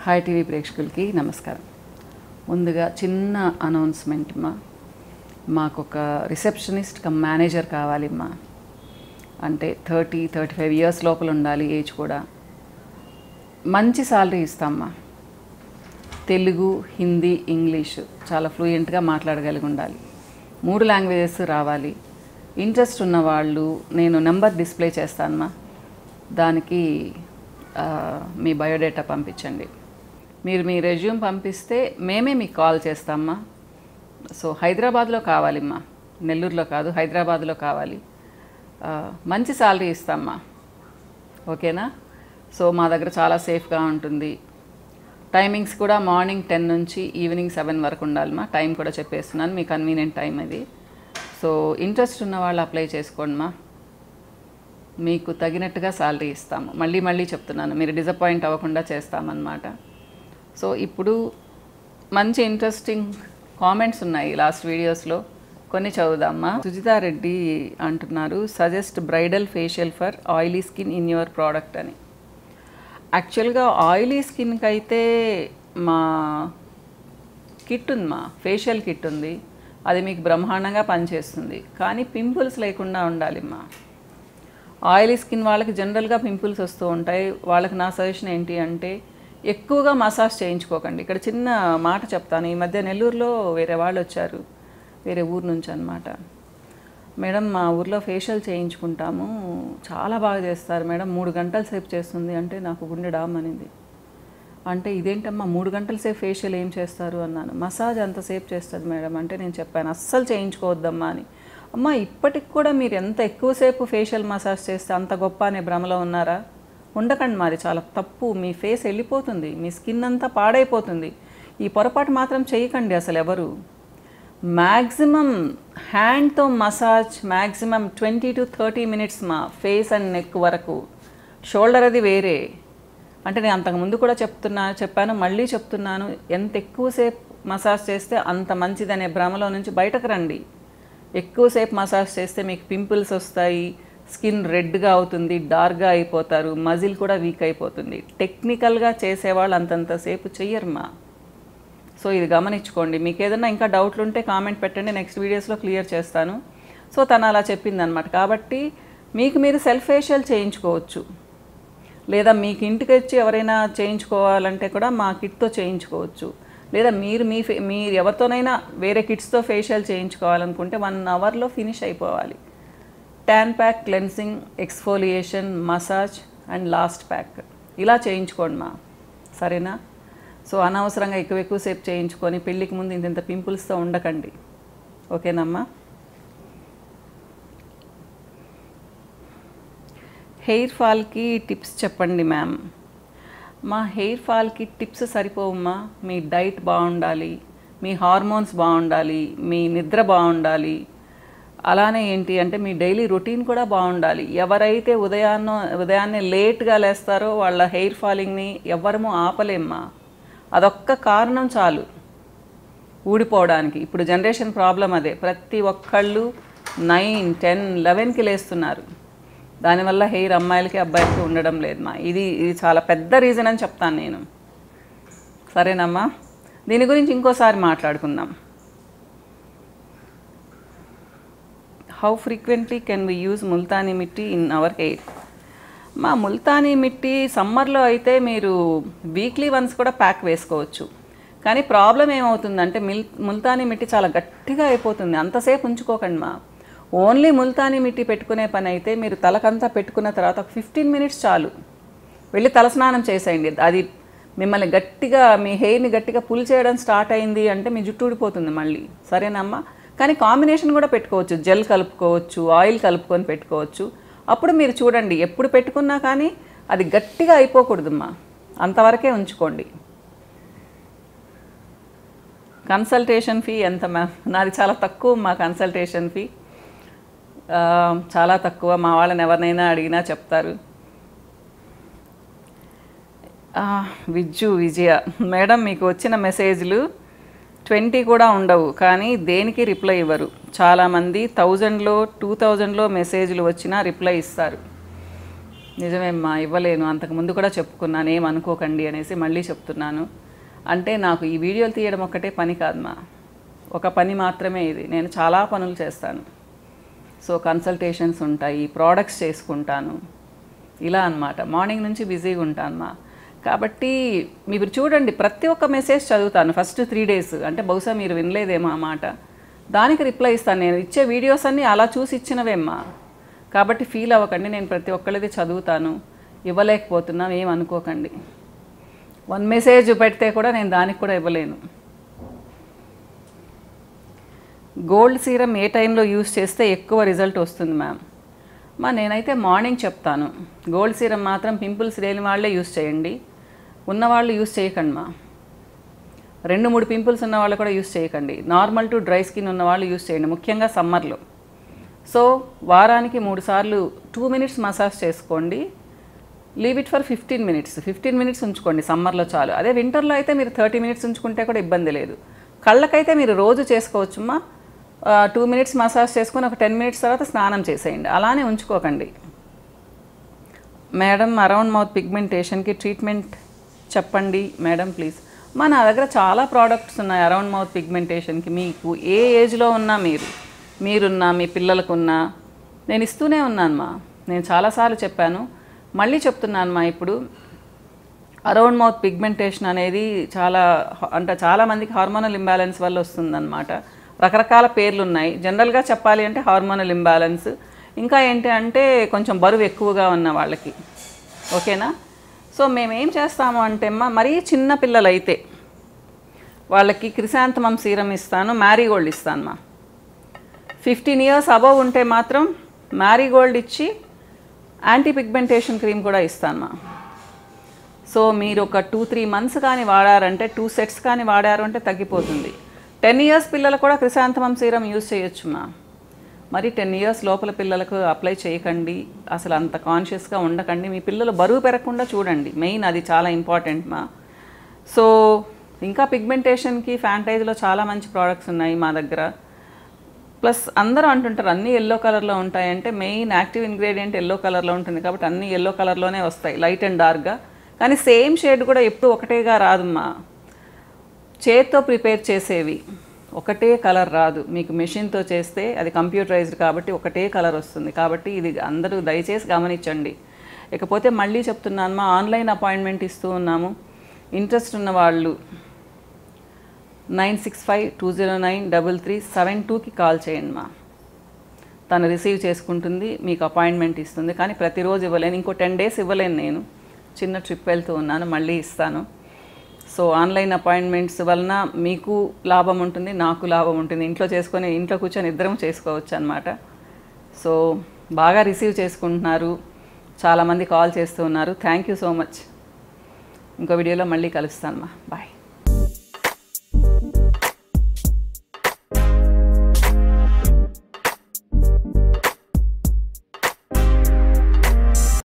hi TV ప్రేక్షకులకి నమస్కారం ముందుగా చిన్న అనౌన్స్మెంట్ మా మాకు ఒక రిసెప్షనిస్ట్ కమ్ మేనేజర్ కావాలి మా అంటే థర్టీ థర్టీ ఫైవ్ ఇయర్స్ లోపల ఉండాలి ఏజ్ కూడా మంచి శాలరీ ఇస్తామ్మా తెలుగు హిందీ ఇంగ్లీష్ చాలా ఫ్లూయెంట్గా మాట్లాడగలిగి ఉండాలి మూడు లాంగ్వేజెస్ రావాలి ఇంట్రెస్ట్ ఉన్న వాళ్ళు నేను నెంబర్ డిస్ప్లే చేస్తానమ్మా దానికి ఆ, మీ బయోడేటా పంపించండి మీరు మీ రెజ్యూమ్ పంపిస్తే మేమే మీకు కాల్ చేస్తామమ్మా సో హైదరాబాద్లో కావాలిమ్మా నెల్లూరులో కాదు హైదరాబాద్లో కావాలి ఆ, మంచి శాలరీ ఇస్తామ్మా ఓకేనా సో మా దగ్గర చాలా సేఫ్గా ఉంటుంది టైమింగ్స్ కూడా మార్నింగ్ టెన్ నుంచి ఈవినింగ్ సెవెన్ వరకు ఉండాలమ్మా టైం కూడా చెప్పేస్తున్నాను మీ కన్వీనియంట్ టైం అది సో ఇంట్రెస్ట్ ఉన్న వాళ్ళు అప్లై చేసుకోండి మా మీకు తగినట్టుగా శాలరీ ఇస్తాము మళ్ళీ మళ్ళీ చెప్తున్నాను మీరు డిసప్పాయింట్ అవ్వకుండా చేస్తామన్నమాట సో ఇప్పుడు మంచి ఇంట్రెస్టింగ్ కామెంట్స్ ఉన్నాయి లాస్ట్ వీడియోస్లో కొన్ని చదువుదామా సుజితా రెడ్డి అంటున్నారు suggest bridal facial for oily skin in your product అని యాక్చువల్గా ఆయిలీ స్కిన్కి అయితే మా కిట్ ఉంది మా ఫేషియల్ కిట్ ఉంది అది మీకు బ్రహ్మాండంగా పనిచేస్తుంది కానీ పింపుల్స్ లేకుండా ఉండాలి మా ఆయిలీ స్కిన్ వాళ్ళకి జనరల్గా పింపుల్స్ వస్తూ ఉంటాయి వాళ్ళకి నా సజెషన్ ఏంటి అంటే ఎక్కువగా మసాజ్ చేయించుకోకండి ఇక్కడ చిన్న మాట చెప్తాను ఈ మధ్య నెల్లూరులో వేరే వాళ్ళు వచ్చారు వేరే ఊరు నుంచి అనమాట మేడం మా ఊర్లో ఫేషియల్ చేయించుకుంటాము చాలా బాగా చేస్తారు మేడం మూడు గంటల సేపు చేస్తుంది అంటే నాకు గుండె డామ్ అనింది అంటే ఇదేంటమ్మా మూడు గంటల సేపు ఫేషియల్ ఏం చేస్తారు అన్నాను మసాజ్ అంతసేపు చేస్తుంది మేడం అంటే నేను చెప్పాను అస్సలు చేయించుకోవద్దమ్మా అని అమ్మ ఇప్పటికి కూడా మీరు ఎంత ఎక్కువసేపు ఫేషియల్ మసాజ్ చేస్తే అంత గొప్ప అనే భ్రమలో ఉన్నారా ఉండకండి మరి చాలా తప్పు మీ ఫేస్ వెళ్ళిపోతుంది మీ స్కిన్ అంతా పాడైపోతుంది ఈ పొరపాటు మాత్రం చేయకండి అసలు ఎవరు మ్యాక్సిమం హ్యాండ్తో massage maximum twenty two thirty minutes మా ఫేస్ అండ్ నెక్ వరకు షోల్డర్ అది వేరే అంటే నేను అంతకుముందు కూడా చెప్తున్నా చెప్పాను మళ్ళీ చెప్తున్నాను ఎంత ఎక్కువసేపు మసాజ్ చేస్తే అంత మంచిదనే భ్రమలో నుంచి బయటకు రండి ఎక్కువసేపు మసాజ్ చేస్తే మీకు పింపుల్స్ వస్తాయి స్కిన్ రెడ్గా అవుతుంది డార్క్గా అయిపోతారు మజిల్ కూడా వీక్ అయిపోతుంది టెక్నికల్గా చేసేవాళ్ళు అంతంతసేపు చెయ్యరు సో ఇది గమనించుకోండి మీకు ఏదైనా ఇంకా డౌట్లు ఉంటే కామెంట్ పెట్టండి నెక్స్ట్ వీడియోస్లో క్లియర్ చేస్తాను సో తను అలా చెప్పిందనమాట కాబట్టి మీకు మీరు సెల్ఫ్ ఫేషియల్ చేయించుకోవచ్చు లేదా మీకు ఇంటికి వచ్చి ఎవరైనా చేయించుకోవాలంటే కూడా మా కిట్తో చేయించుకోవచ్చు లేదా మీరు మీ ఫే మీరు ఎవరితోనైనా వేరే కిట్స్తో ఫేషియల్ చేయించుకోవాలనుకుంటే వన్ అవర్లో ఫినిష్ అయిపోవాలి tan pack cleansing exfoliation massage and last pack ఇలా చేయించుకోండి మా సరేనా సో అనవసరంగా ఎక్కువ ఎక్కువసేపు చేయించుకొని పెళ్ళికి ముందు ఇంత ఇంత పింపుల్స్తో ఉండకండి ఓకేనమ్మా హెయిర్ ఫాల్కి టిప్స్ చెప్పండి మ్యామ్ మా హెయిర్ ఫాల్కి టిప్స్ సరిపోవమ్మా మీ డైట్ బాగుండాలి మీ హార్మోన్స్ బాగుండాలి మీ నిద్ర బాగుండాలి అలానే ఏంటి అంటే మీ డైలీ రొటీన్ కూడా బాగుండాలి ఎవరైతే ఉదయాన్న ఉదయాన్నే లేట్గా లేస్తారో వాళ్ళ హెయిర్ ఫాలింగ్ని ఎవ్వరము ఆపలేమ్మా అదొక్క కారణం చాలు ఊడిపోవడానికి ఇప్పుడు జనరేషన్ ప్రాబ్లం అదే ప్రతి ఒక్కళ్ళు నైన్ టెన్ లెవెన్కి లేస్తున్నారు దానివల్ల హెయిర్ అమ్మాయిలకి అబ్బాయిలకి ఉండడం లేదు మా ఇది ఇది చాలా పెద్ద రీజన్ అని చెప్తాను నేను సరేనమ్మా దీని గురించి ఇంకోసారి మాట్లాడుకుందాం how frequently can we use multani mitti in our hair మా ముల్తానీ మిట్టి సమ్మర్లో అయితే మీరు వీక్లీ వన్స్ కూడా ప్యాక్ వేసుకోవచ్చు కానీ ప్రాబ్లం ఏమవుతుందంటే మిల్ ముల్తానీ మిట్టి చాలా గట్టిగా అయిపోతుంది అంతసేపు ఉంచుకోకండి మా ఓన్లీ ముల్తానీ మిట్టి పెట్టుకునే పని అయితే మీరు తలకంతా పెట్టుకున్న తర్వాత ఒక ఫిఫ్టీన్ మినిట్స్ చాలు వెళ్ళి తలస్నానం చేసేయండి అది మిమ్మల్ని గట్టిగా మీ హెయిర్ని గట్టిగా పుల్ చేయడం స్టార్ట్ అయింది అంటే మీ జుట్టు ఊడిపోతుంది మళ్ళీ సరేనమ్మా కానీ కాంబినేషన్ కూడా పెట్టుకోవచ్చు జెల్ కలుపుకోవచ్చు ఆయిల్ కలుపుకొని పెట్టుకోవచ్చు అప్పుడు మీరు చూడండి ఎప్పుడు పెట్టుకున్నా కానీ అది గట్టిగా అయిపోకూడదమ్మా అంతవరకే ఉంచుకోండి కన్సల్టేషన్ ఫీ ఎంత మ్యామ్ నాది చాలా తక్కువ మా కన్సల్టేషన్ ఫీ ఆ, చాలా తక్కువ మా వాళ్ళని ఎవరినైనా అడిగినా చెప్తారు ఆ, విజ్జు విజయ మేడం మీకు వచ్చిన మెసేజ్లు ట్వంటీ కూడా ఉండవు కానీ దేనికి రిప్లై ఇవ్వరు చాలామంది థౌజండ్లో టూ థౌజండ్లో మెసేజ్లు వచ్చినా రిప్లై ఇస్తారు నిజమేమ్మా ఇవ్వలేను అంతకు ముందు కూడా చెప్పుకున్నాను ఏం అనుకోకండి అనేసి మళ్ళీ చెప్తున్నాను అంటే నాకు ఈ వీడియోలు తీయడం ఒక్కటే పని కాదమ్మా ఒక పని మాత్రమే ఇది నేను చాలా పనులు చేస్తాను సో కన్సల్టేషన్స్ ఉంటాయి ప్రోడక్ట్స్ చేసుకుంటాను ఇలా అన్నమాట మార్నింగ్ నుంచి బిజీగా ఉంటానమ్మా కాబట్టి మీరు చూడండి ప్రతి ఒక్క మెసేజ్ చదువుతాను ఫస్ట్ త్రీ డేస్ అంటే బహుశా మీరు వినలేదేమో ఆ మాట దానికి రిప్లై ఇస్తాను నేను ఇచ్చే వీడియోస్ అన్నీ అలా చూసి ఇచ్చినవేమ్మా కాబట్టి ఫీల్ అవ్వకండి నేను ప్రతి ఒక్కళ్ళది చదువుతాను ఇవ్వలేకపోతున్నాను ఏం అనుకోకండి వన్ మెసేజ్ పెడితే కూడా నేను దానికి కూడా ఇవ్వలేను గోల్డ్ సీరం ఏ టైంలో యూస్ చేస్తే ఎక్కువ రిజల్ట్ వస్తుంది మ్యామ్ మా నేనైతే మార్నింగ్ చెప్తాను గోల్డ్ సీరం మాత్రం పింపుల్స్ లేని వాళ్ళే యూస్ చేయండి ఉన్నవాళ్ళు యూస్ చేయకండి మా రెండు మూడు పింపుల్స్ ఉన్న వాళ్ళు కూడా యూస్ చేయకండి నార్మల్ టు డ్రై స్కిన్ ఉన్న వాళ్ళు యూస్ చేయండి ముఖ్యంగా సమ్మర్లో సో వారానికి మూడు సార్లు టూ మినిట్స్ మసాజ్ చేసుకోండి leave it for fifteen minutes fifteen minutes ఉంచుకోండి సమ్మర్లో చాలు అదే వింటర్లో అయితే మీరు థర్టీ మినిట్స్ ఉంచుకుంటే కూడా ఇబ్బంది లేదు కళ్ళకైతే మీరు రోజు చేసుకోవచ్చుమ్మా టూ మినిట్స్ మసాజ్ చేసుకొని ఒక టెన్ మినిట్స్ తర్వాత స్నానం చేసేయండి అలానే ఉంచుకోకండి మేడం అరౌండ్ మౌత్ పిగ్మెంటేషన్కి ట్రీట్మెంట్ చెప్పండి మేడం ప్లీజ్ మా నా దగ్గర చాలా ప్రోడక్ట్స్ ఉన్నాయి అరౌండ్ మౌత్ పిగ్మెంటేషన్కి మీకు ఏ ఏజ్లో ఉన్నా మీరు మీరున్నా మీ పిల్లలకున్నా నేను ఇస్తూనే ఉన్నాను మా నేను చాలాసార్లు చెప్పాను మళ్ళీ చెప్తున్నాను మా ఇప్పుడు అరౌండ్ మౌత్ పిగ్మెంటేషన్ అనేది చాలా అంటే చాలామందికి హార్మోనల్ ఇంబ్యాలెన్స్ వల్ల వస్తుందన్నమాట రకరకాల పేర్లు ఉన్నాయి జనరల్గా చెప్పాలి అంటే హార్మోనల్ ఇంబ్యాలెన్స్ ఇంకా ఏంటి అంటే కొంచెం బరువు ఎక్కువగా ఉన్న వాళ్ళకి ఓకేనా సో మేము ఏం చేస్తాము అంటే అమ్మా మరీ చిన్న పిల్లలైతే వాళ్ళకి క్రిసాంతమం సీరం ఇస్తాను మ్యారీగోల్డ్ ఇస్తాను మా ఫిఫ్టీన్ ఇయర్స్ అబవ్ ఉంటే మాత్రం మ్యారీగోల్డ్ ఇచ్చి యాంటీ పిగ్మెంటేషన్ క్రీమ్ కూడా ఇస్తాను మా సో మీరు ఒక టూ త్రీ మంత్స్ కానీ వాడారంటే టూ సెట్స్ కానీ వాడారు అంటే తగ్గిపోతుంది టెన్ ఇయర్స్ పిల్లలు కూడా క్రిసాంతమం సీరం యూజ్ చేయొచ్చు మా మరి టెన్ ఇయర్స్ లోపల పిల్లలకు అప్లై చేయకండి అసలు అంత కాన్షియస్గా ఉండకండి మీ పిల్లలు బరువు పెరగకుండా చూడండి మెయిన్ అది చాలా ఇంపార్టెంట్ మా సో ఇంకా పిగ్మెంటేషన్కి ఫ్యాంటైజ్లో చాలా మంచి ప్రోడక్ట్స్ ఉన్నాయి మా దగ్గర ప్లస్ అందరూ అంటుంటారు అన్నీ ఎల్లో కలర్లో ఉంటాయంటే మెయిన్ యాక్టివ్ ఇంగ్రీడియంట్ ఎల్లో కలర్లో ఉంటుంది కాబట్టి అన్నీ ఎల్లో కలర్లోనే వస్తాయి లైట్ అండ్ డార్క్గా కానీ సేమ్ షేడ్ కూడా ఎప్పుడు ఒకటేగా రాదమ్మా చేత్తో ప్రిపేర్ చేసేవి ఒకటే కలర్ రాదు మీకు మెషిన్తో చేస్తే అది కంప్యూటరైజ్డ్ కాబట్టి ఒకటే కలర్ వస్తుంది కాబట్టి ఇది అందరూ దయచేసి గమనించండి ఇకపోతే మళ్ళీ చెప్తున్నాను మా ఆన్లైన్ అపాయింట్మెంట్ ఇస్తూ ఉన్నాము ఇంట్రెస్ట్ ఉన్న వాళ్ళు nine six five two zero nine double three seven టూకి కాల్ చేయండి మా తను రిసీవ్ చేసుకుంటుంది మీకు అపాయింట్మెంట్ ఇస్తుంది కానీ ప్రతిరోజు ఇవ్వలేను ఇంకో టెన్ డేస్ ఇవ్వలేను నేను చిన్న ట్రిప్ వెళ్తూ ఉన్నాను మళ్ళీ ఇస్తాను సో ఆన్లైన్ అపాయింట్మెంట్స్ వలన మీకు లాభం ఉంటుంది నాకు లాభం ఉంటుంది ఇంట్లో చేసుకొని ఇంట్లో కూర్చొని ఇద్దరం చేసుకోవచ్చు అనమాట సో బాగా రిసీవ్ చేసుకుంటున్నారు చాలామంది కాల్ చేస్తూ ఉన్నారు థ్యాంక్ యూ సో మచ్ ఇంకో వీడియోలో మళ్ళీ కలుస్తాను మా బాయ్